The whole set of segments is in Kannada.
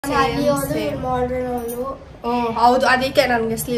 ಅಲ್ಲಿ ಅವಳು ಮಾಡ್ರನ್ ಅವಳು ಹ್ಮ್ ಹೌದು ಅದಕ್ಕೆ ನನಗೆ sleeve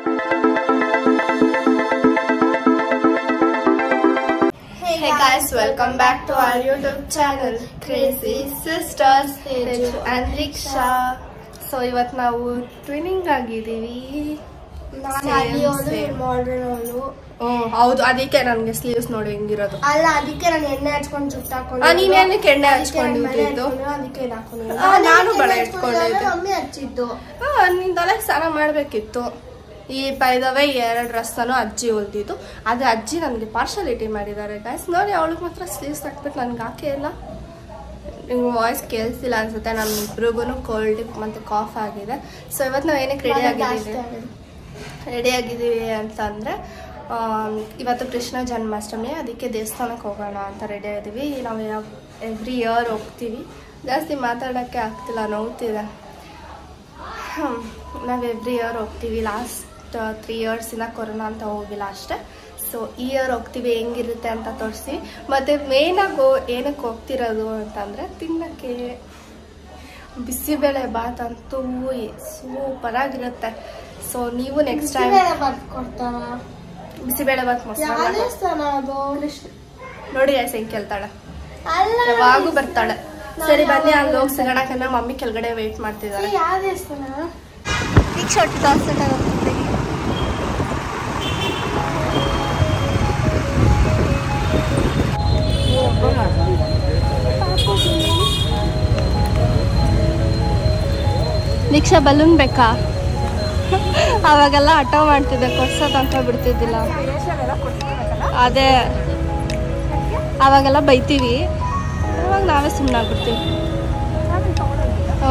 Hey Hey guys, welcome back to our YouTube channel, Crazy Sisters, Teju and Riksha. So ಇವತ್ತು ನಾವು ಟ್ವಿನಿಂಗ್ ಆಗಿದ್ದೀವಿ ನಾನು Same, ಅಲ್ಲಿ ಅವಳು same. ಮಾಡ್ರನ್ ಅವಳು ಹ್ಮ್ ಹೌದು ಅದಕ್ಕೆ ನನಗೆ ಸ್ಲೀವ್ಸ್ ನೋಡಿ ಹೆಂಗಿರೋದು ಅಲ್ಲ ಅದಕ್ಕೆ ನಾನು ಎಣ್ಣೆ ಹಚ್ಕೊಂಡು ಜುಟ್ಟು ಆ, ನೀನ್ ಏನಕ್ಕೆ ಎಣ್ಣೆ ಹಚ್ಕೊಂಡಿದ್ದು? ಅದಕ್ಕೆ ಇದು ಹಾಕೊಂಡಿದ್ದು. ಆ, ನಾನು ಎಣ್ಣೆ ಬಳೆ ಹಚ್ಕೊಂಡಿದ್ದೆ, ಇಟ್ಕೊಂಡಿದ್ದೆ. ಮಮ್ಮಿ ಹಚ್ಚಿದ್ದು ಹಾ ನಿನ್ ತಲೆಗೆ ಸ್ನಾನ ಮಾಡಬೇಕಿತ್ತು ಈ ಬೈದವೆ ಎರಡು ಡ್ರೆಸ್ಸನ್ನು ಅಜ್ಜಿ ಹೊಲ್ದಿದ್ದು ಅದು ಅಜ್ಜಿ ನನಗೆ ಪಾರ್ಶಾಲಿಟಿ ಮಾಡಿದ್ದಾರೆ ಗಾಯ್ಸ್ ನೋಡಿ ಅವಳಿಗೆ ಮಾತ್ರ ಸ್ಲೀವ್ಸ್ ಹಾಕ್ಬಿಟ್ಟು ನನಗೆ ಹಾಕೇ ಇಲ್ಲ ನಿಮ್ಗೆ ವಾಯ್ಸ್ ಕೇಳಿಸಿಲ್ಲ ಅನ್ಸುತ್ತೆ ನಮ್ಮ ಇಬ್ರಿಗೂ ಕೋಲ್ಡ್ ಮತ್ತು ಕಾಫ್ ಆಗಿದೆ ಸೊ ಇವತ್ತು ನಾವು ಏನಕ್ಕೆ ರೆಡಿ ಜಾಸ್ತಿ ಆಗಿದ್ದೀವಿ ಆಗಿದೆ. ರೆಡಿ ಆಗಿದ್ದೀವಿ ಅಂತಂದರೆ ಇವತ್ತು ಕೃಷ್ಣ ಜನ್ಮಾಷ್ಟಮಿ ಅದಕ್ಕೆ ದೇವಸ್ಥಾನಕ್ಕೆ ಹೋಗೋಣ ಅಂತ ರೆಡಿ ಆಗಿದ್ದೀವಿ ನಾವು ಎವ್ರಿ ಇಯರ್ ಹೋಗ್ತೀವಿ ಜಾಸ್ತಿ ಮಾತಾಡೋಕ್ಕೆ ಆಗ್ತಿಲ್ಲ ನೋವ್ತಿದೆ ನಾವು ಎವ್ರಿ ಇಯರ್ ಹೋಗ್ತೀವಿ ಲಾಸ್ಟ್ ತ್ರೀ ಇಯರ್ಸಿಂದ ಕೊರೋನಾ ಅಂತ ಹೋಗಿಲ್ಲ ಅಷ್ಟೇ ಸೊ ಈ ಇಯರ್ ಹೋಗ್ತೀವಿ ಹೆಂಗಿರುತ್ತೆ ಅಂತ ತೋರಿಸಿ ಮತ್ತು ಮೇಯ್ನಾಗಿ ಹೋ ಏನಕ್ಕೆ ಹೋಗ್ತಿರೋದು ಅಂತಂದರೆ ತಿನ್ನೋಕ್ಕೆ ಬಿಸಿಬೇಳೆ ಬಾತ್ ಅಂತೂ ಸೂಪರಾಗಿರುತ್ತೆ ಸೊ ನೀವು ನೆಕ್ಸ್ಟ್ ಟೈಮ್ ಬಿಸಿಬೇಳೆ ಬಾತ್ ಕೊಡ್ತಾರ ಬಿಸಿಬೇಳೆ ಬಾತ್ ಯಾವ ಮೊಸರನ್ನ ದೇವಸ್ಥಾನ ಅದು ನೋಡಿ ಐಸ್ ಹೆಂಗೆ ಕೇಳ್ತಾಳೆ ಅಲ್ಲ ಯಾವಾಗೂ ಬರ್ತಾಳೆ ಸರಿ ಬನ್ನಿ ಅಲ್ಲಿ ಹೋಗಿ ಸಿಗೋಣ ಯಾಕಂದ್ರೆ ಮಮ್ಮಿ ಕೆಳಗಡೆ ವೆಯ್ಟ್ ಮಾಡ್ತಿದ್ದಾರೆ ಯಾವ ದೇವಸ್ಥಾನ ಈಗ ಶರ್ಟ್ ಕಾನ್ಸರ್ಟ್ ದೀಕ್ಷಾ ಬಲೂನ್ ಬೇಕಾ ಅವಾಗೆಲ್ಲ ಹಠ ಮಾಡ್ತಿದ್ದೆ ಕೊಡ್ಸೋದು ಅಂತ ಬಿಡ್ತಿದ್ದಿಲ್ಲ ಅದೇ ಅವಾಗೆಲ್ಲ ಬೈತೀವಿ ಅವಾಗ ನಾವೇ ಸುಮ್ಮನೆ ಆಗ್ಬಿಡ್ತೀವಿ ಹ್ಞೂ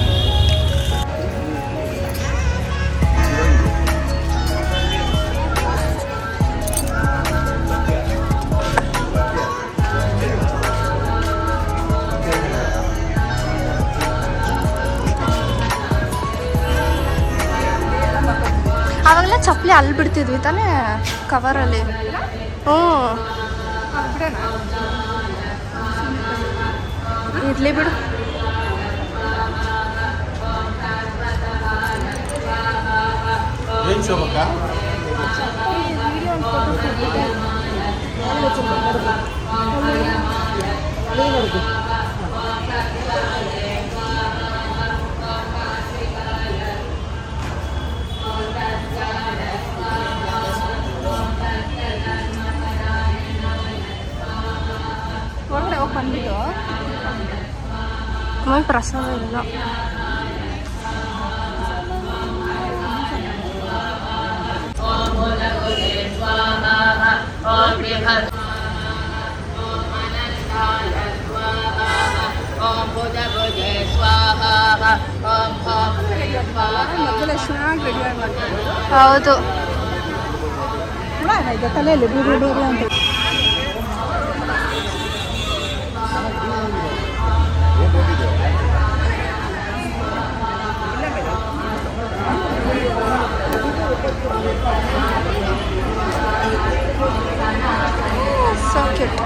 ಅವಾಗೆಲ್ಲ ಚಪ್ಪಲಿ ಅಲ್ಲಿ ಬಿಡ್ತಿದ್ವಿ ತಾನೇ ಕವರಲ್ಲಿ ಹ್ಞೂ ಇರ್ಲಿ ಬಿಡು ಏನ್ ಶೋಭಕ್ಕ ಹೊರಗಡೆ ಹೋಗಿ ಬಂದ್ಬಿಟ್ಟು ಮೈ ಪ್ರಸಾದ ಇಲ್ಲ ಹೌದು ಸೊ ಕ್ಯೂಟ್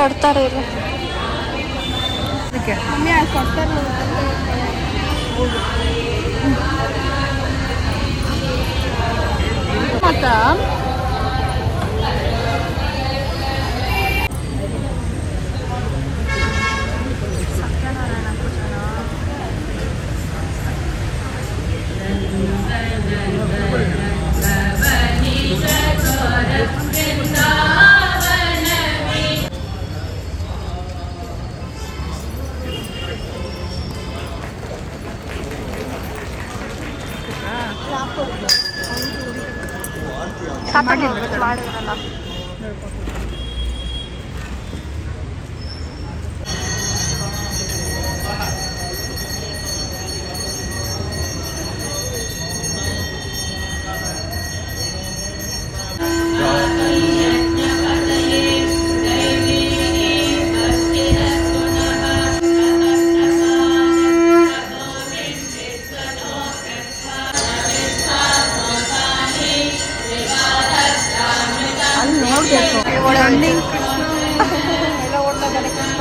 ಕೊಡ್ತಾರೆ ಇಲ್ಲ ಮಮ್ಮಿ ಅಲ್ಲಿ ಕೊಡ್ತಾರೆ ಮತ್ತ ಮಾಡಿದ್ರಲ್ಲ ಅಲ್ಲಿ ನೋಡ್ಬೇಕು ರನ್ನಿಂಗ್ ಎಲ್ಲ ಓಡ್ತಾ ಇದ್ದಾರೆ ಕೃಷ್ಣ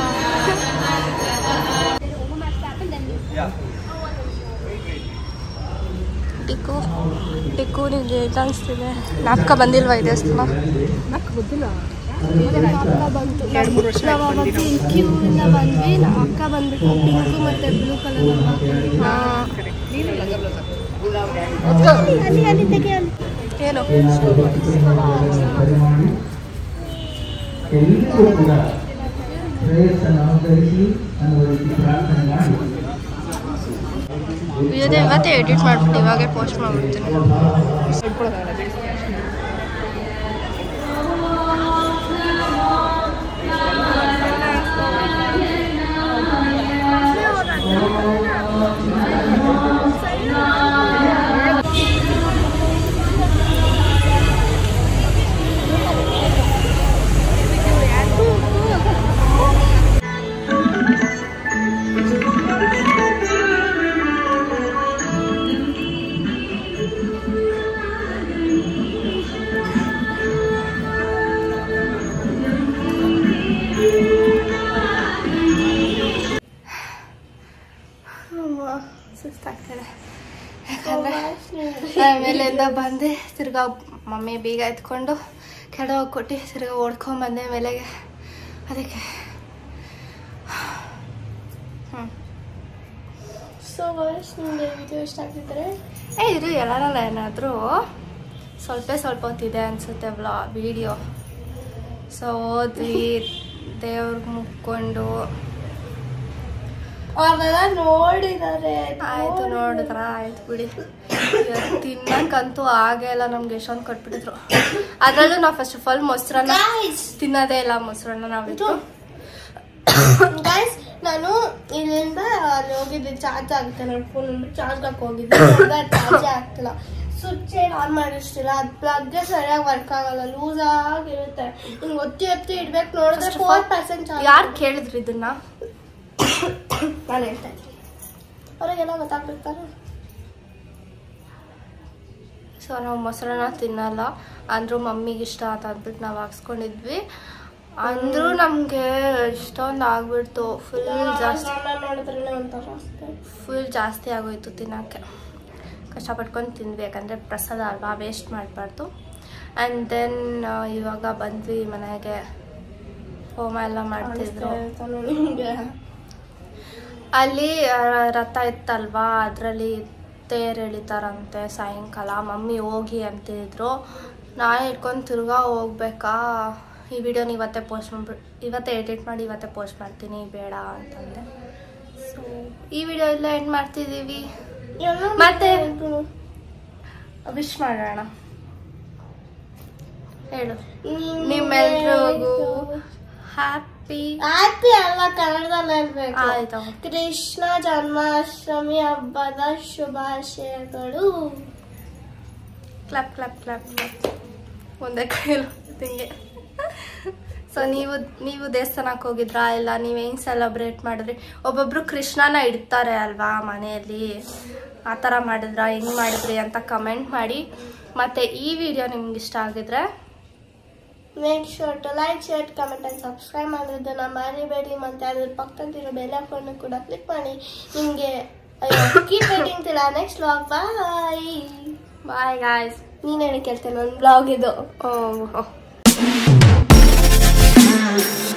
ಟಿಕ್ಕು ಟಿಕ್ಕು ನಿಂಗೆ ಹೇಗೆ ಅನಿಸ್ತಿದೆ ನಾಪ್ಕ ಬಂದಿಲ್ವಾ ಇದೆ ಸಲ ನಕ್ ಗೊತ್ತಿಲ್ಲ ಬಂತು ಎರಡ್ ಮೂರ್ ವರ್ಷ ಆಯ್ತು ಬಂದಿರೋ. ಕ್ಯೂ ಇಂದ ಬಂದ್ವಿ ನಮ್ಮ ಅಕ್ಕ ಬಂದ್ಬಿಟ್ಟು ಪಿಂಕು ಮತ್ತೆ ಬ್ಲೂ ಕಲರ್ ನೀನು ಲಗ ಬ್ಲೌಸ್ ಅಲ್ಲಿ ಅಲ್ಲಿ ತೆಗಿ ಅಲ್ಲಿ ಏನು ಎಲ್ಲರೂ ಕೂಡ ಶ್ರೇಯಸ್ಸನ್ನು ಅನುಸರಿಸಿ ಅನುಭವಿಸಿ ಪ್ರಾರ್ಥನೆ ಮಾಡಿ ವಿಡಿಯೋದ ಇವತ್ತೇ ಎಡಿಟ್ ಮಾಡ್ಬಿಟ್ಟು ಇವಾಗೆ ಪೋಸ್ಟ್ ಮಾಡ್ಬಿಡ್ತೀನಿ ಹಿಡ್ಕೊಳ್ಳೋದಾಗಲ್ಲ ಬಿಡಿಸಿ ಸುಸ್ತಾಗ್ತದೆ ಮೇಲಿಂದ ಬಂದೆ ತಿರ್ಗಾ ಮಮ್ಮಿ ಬೀಗ ಎತ್ಕೊಂಡು ಕೆಡ ಹೋಗಿ ಕೊಟ್ಟು ತಿರ್ಗಾ ಓಡ್ಕೊಂಬಂದೆ ಮೇಲೆಗೆ ಅದಕ್ಕೆ ಹ್ಞೂ ಸೊ ವಾಯ್ಸ್ ನಿಮಗೆ ವಿಡಿಯೋ ಇಷ್ಟ ಆಗ್ತಿದ್ರೆ ಏ ಇದು ಎಲ್ಲರಲ್ಲ ಏನಾದರೂ ಸ್ವಲ್ಪ ಸ್ವಲ್ಪ ಹೊತ್ತಿದೆ ಅನಿಸುತ್ತೆ ವ್ಲಾ ವಿಡಿಯೋ ಸೊ ಹೋದ್ವಿ ದೇವ್ರಿಗೆ ಮುಕ್ಕೊಂಡು ಅವ್ರನ್ನೆಲ್ಲ ನೋಡಿದ್ದಾರೆ ಆಯ್ತು ನೋಡಿದ್ರ ಆಯ್ತು ಬಿಡಿ ಇವತ್ತು ತಿನ್ನಕ್ಕಂತೂ ಆಗೇ ಇಲ್ಲ ನಮ್ಗೆ ಎಷ್ಟೊಂದು ಕೊಟ್ಬಿಟ್ಟಿದ್ರು ಅದ್ರಲ್ಲೂ ನಾವು ಫಸ್ಟ್ ಆಫ್ ಆಲ್ ಮೊಸರನ್ನ ಗಾಯ್ಸ್ ತಿನ್ನೋದೇ ಇಲ್ಲ ಮೊಸರನ್ನ ನಾವಿತ್ತು ಗಾಯ್ಸ್ ನಾನು ಇಲ್ಲಿಂದ ಅಲ್ಲಿ ಹೋಗಿದ್ದೆ ಚಾರ್ಜ್ ಆಗುತ್ತೆ ನನ್ನ ಫೋನ್ ಚಾರ್ಜ್ ಹಾಕಿ ಹೋಗಿದ್ದೆ ಚಾರ್ಜ್ ಆಗ್ತಿಲ್ಲ ಸ್ವಿಚ್ ಏನು ಆನ್ ಮಾಡಿರ್ತಿಲ್ಲ ಅದು ಪ್ಲಗ್ಗೆ ಸರಿಯಾಗಿ ವರ್ಕ್ ಆಗಲ್ಲ ಲೂಸ್ ಆಗಿರುತ್ತೆ ಹಿಂಗೆ ಒತ್ತಿ ಒತ್ತಿ ಇಡ್ಬೇಕು ನೋಡಿದ್ರೆ First of four all, percent ಯಾರು ಕೇಳಿದ್ರು ಇದನ್ನ ನಾನು ಹೇಳ್ತಾ ಇದ್ದೀನಿ ಅವ್ರಿಗೆಲ್ಲ ಗೊತ್ತಾಗ್ಬಿಡ್ತಾರೆ ಸೊ ನಾವು ಮೊಸರನ್ನ ತಿನ್ನಲ್ಲ ಅಂದ್ರೂ ಮಮ್ಮಿಗೆ ಇಷ್ಟ ಅಂತ ಅಂದ್ಬಿಟ್ಟು ನಾವು ಹಾಕ್ಸ್ಕೊಂಡಿದ್ವಿ ಅಂದ್ರೂ ನಮಗೆ ಇಷ್ಟೊಂದು ಆಗ್ಬಿಡ್ತು ಫುಲ್ ಜಾಸ್ತಿ ನಾನು ನೋಡಿದ್ರೆ ಒಂಥರ ಅಷ್ಟೇ ಫುಲ್ ಜಾಸ್ತಿ ಆಗೋಯ್ತು ತಿನ್ನೋಕ್ಕೆ ಕಷ್ಟಪಟ್ಕೊಂಡು ತಿಂದ್ವಿ ಯಾಕಂದರೆ ಪ್ರಸಾದ ಅಲ್ವಾ ವೇಸ್ಟ್ ಮಾಡಬಾರ್ದು ಆ್ಯಂಡ್ ದೆನ್ ಇವಾಗ ಬಂದ್ವಿ ಮನೆಗೆ ಹೋಮ ಎಲ್ಲ ಮಾಡ್ತಿದ್ರು ನಿಮಗೆ ಅಲ್ಲಿ ಆ, ರಥ ಇತ್ತಲ್ವಾ ಅದರಲ್ಲಿ ತೇರು ಎಳಿತಾರಂತೆ ಸಾಯಂಕಾಲ ಮಮ್ಮಿ ಹೋಗಿ ಅಂತಿದ್ರು ನಾನು ಇಟ್ಕೊಂಡು ತಿರ್ಗಾ ಹೋಗ್ಬೇಕಾ ಈ ವಿಡಿಯೋನ ಇವತ್ತೇ ಪೋಸ್ಟ್ ಮಾಡ್ಬಿಟ್ಟು ಇವತ್ತೇ ಎಡಿಟ್ ಮಾಡಿ ಇವತ್ತೇ ಪೋಸ್ಟ್ ಮಾಡ್ತೀನಿ ಬೇಡ ಅಂತಂದೆ ಸೊ ಈ ವಿಡಿಯೋ ಎಲ್ಲ ಎಂಡ್ ಮಾಡ್ತಿದ್ದೀವಿ ಮತ್ತೆ ವಿಶ್ ಮಾಡೋಣ ಹೇಳು ನಿಮ್ಮೆಲ್ರಿಗೂ ಹ್ಯಾಪಿ ಹ್ಯಾಪಿ ಅಲ್ಲ ಕನ್ನಡದಲ್ಲಿ ಹೇಳ್ಬೇಕು ಆಯ್ತು ಕೃಷ್ಣ ಜನ್ಮಾಷ್ಟಮಿ ಹಬ್ಬದ ಶುಭಾಶಯಗಳು ಕ್ಲಾಪ್ ಕ್ಲಾಪ್ ಕ್ಲಾಪ್ ಕ್ಲಾಪ್ ಒಂದೇ ಕೈಯಲ್ಲಿ ಹಿಂಗೆ ಸೊ ನೀವು ನೀವು ದೇವಸ್ಥಾನಕ್ಕೆ ಹೋಗಿದ್ರಾ ಇಲ್ಲ ನೀವು ಹೆಂಗೆ ಸೆಲೆಬ್ರೇಟ್ ಮಾಡಿದ್ರಿ ಒಬ್ಬೊಬ್ರು ಕೃಷ್ಣನ ಇಡ್ತಾರೆ ಅಲ್ವಾ ಮನೆಯಲ್ಲಿ ಆ ಥರ ಮಾಡಿದ್ರಾ ಹೆಂಗೆ ಮಾಡಿದ್ರಿ ಅಂತ ಕಮೆಂಟ್ ಮಾಡಿ ಮತ್ತು ಈ ವಿಡಿಯೋ ನಿಮ್ಗೆ ಇಷ್ಟ ಆಗಿದ್ರೆ make sure to like share comment and subscribe ಮಾಡೋದನ್ನ ಮರಿಬೇಡಿ ಮತ್ತು ಅದ್ರ ಪಕ್ಕದಲ್ಲಿರೋ ಬೆಲ್ ಐಕಾನ್ ಕೂಡ ಕ್ಲಿಕ್ ಮಾಡಿ ನಿಮಗೆ ಕೀಪ್ ವೇಟಿಂಗ್ ತಿಲ್ಲ next vlog bye bye guys ನೀನೇನು ಕೇಳ್ತೇನೆ ನನ್ನ ಬ್ಲಾಗ್ ಇದು ಓ